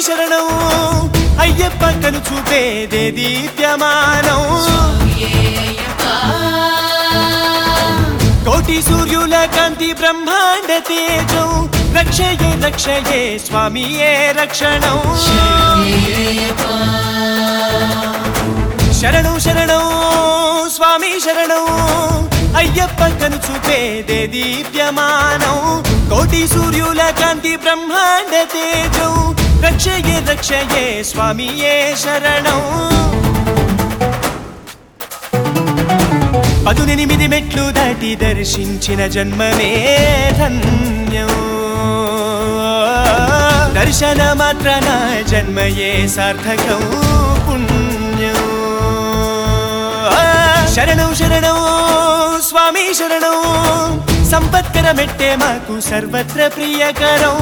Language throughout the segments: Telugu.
శరణం అయ్యప్ప కను చూపేదే దీప్యమానం కోటి సూర్యుల కాంతి బ్రహ్మాండ తేజం రక్షయే రక్షయే స్వామియే రక్షణం శరణం శరణం స్వామి శరణం అయ్యప్ప కను చూపేదే దీప్యమానం కోటి సూర్యుల కాంతి బ్రహ్మాండ తేజం రక్షయే రక్షయే స్వామియే శరణం పదునెనిమిది మెట్లు దాటి దర్శించిన జన్మమే ధన్యం దర్శన మాత్రాన జన్మయే సార్థకం పుణ్యం శరణం శరణం స్వామి శరణం సంపత్కర మెట్టే మాకు సర్వత్ర ప్రియకరం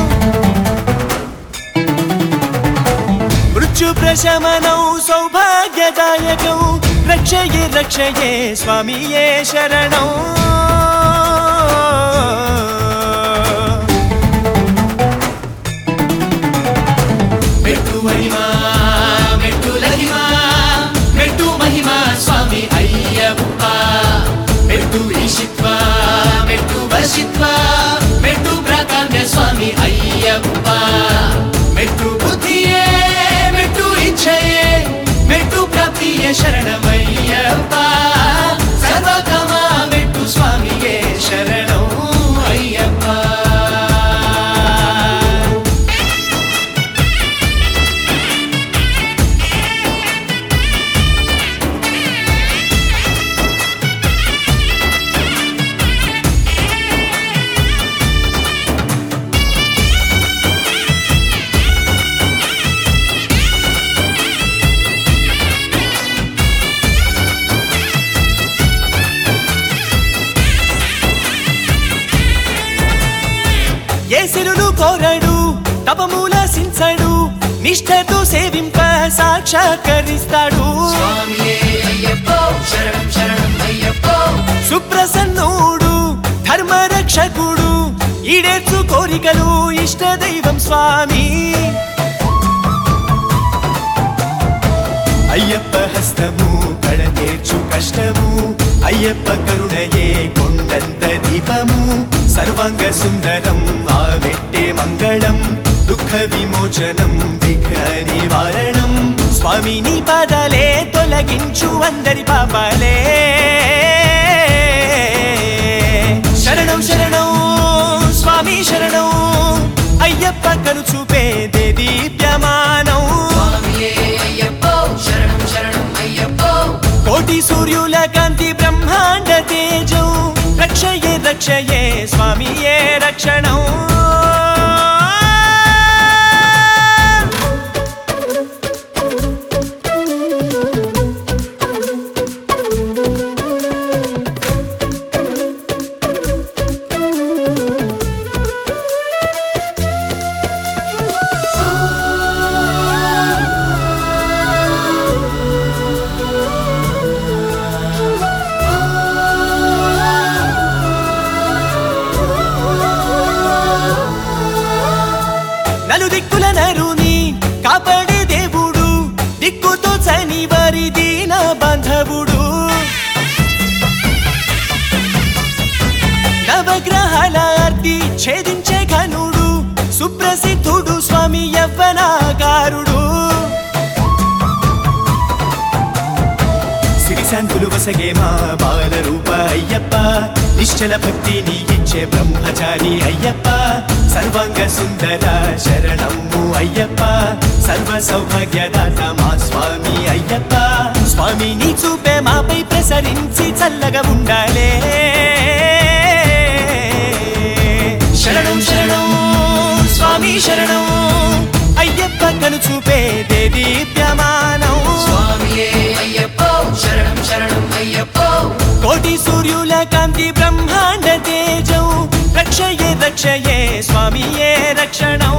మృత్యు ప్రశమనం సౌభాగ్యదాయకం రక్షయే రక్షయే స్వామియే శరణం మెట్టు మహిమా మెట్టు లహిమా మెట్టు మహిమా స్వామి అయ్యప్ప మెట్టు ఈశిత్వ మెట్టు వశిత్వ మెట్టు ప్రాకామ్య స్వామి అయ్యప్ప మెట్టు బుద్ధియే మెట్టు ఇచ్ఛయే మెట్టు ప్రాప్తియే శరణమయ్యప్ప సర్వకమా మెట్టు స్వామియే శరణం అయ్యప్ప ఏసిరులు కోరడు తపమూల సించడు నిష్ఠతో సేవింప సాక్షాత్కరిస్తాడు స్వామియే అయ్యప్పో శరణం శరణం అయ్యప్పో సుప్రసన్నుడు ధర్మరక్షకుడు ఈడేర్చు కోరికలు ఇష్ట దైవం స్వామి అయ్యప్ప హస్తము కడతేర్చు కష్టము అయ్యప్ప కరుణయే కొండంత దీపము సర్వాంగ సుందరం ఆ వెట్టే మంగళం దుఃఖ విమోచనం విఘ్న నివారణం స్వామిని పదలే తొలగించు అందరి పాపాలే శరణం శరణం స్వామి శరణం అయ్యప్ప కను చూపేదే దీప్యమానం స్వామియే అయ్యప్పో శరణం శరణం అయ్యప్పో కోటి సూర్యుల కాంతి బ్రహ్మాండ తేజం రక్షయే రక్షయే స్వామియే రక్షణం నలు దిక్కుల నరుని కాపాడే దేవుడు దిక్కుతో చని వారి దీన బాంధవుడు నవగ్రహాల అర్ది ఛేదించే ఘనుడు సుప్రసిద్ధుడు స్వామి యవ్వనాకారుడు సిరిశాంతులు వసగే మా బాల రూప అయ్యప్ప నిశ్చల భక్తిని ఇచ్చే బ్రహ్మచారి అయ్యప్ప సర్వాంగ సుందర శరణము అయ్యప్ప సర్వ సౌభాగ్యదాత మా స్వామి అయ్యప్ప స్వామిని చూపే మాపై ప్రసరించి చల్లగా ఉండాలే శరణం శరణం స్వామి శరణం అయ్యప్ప కను చూపేదే దీప్యమానం స్వామియే అయ్యప్పో శరణం శరణం అయ్యప్పో కోటి సూర్యుల కాంతి బ్రహ్మాండ తేజం రక్షయే రక్షయే స్వామియే రక్షణం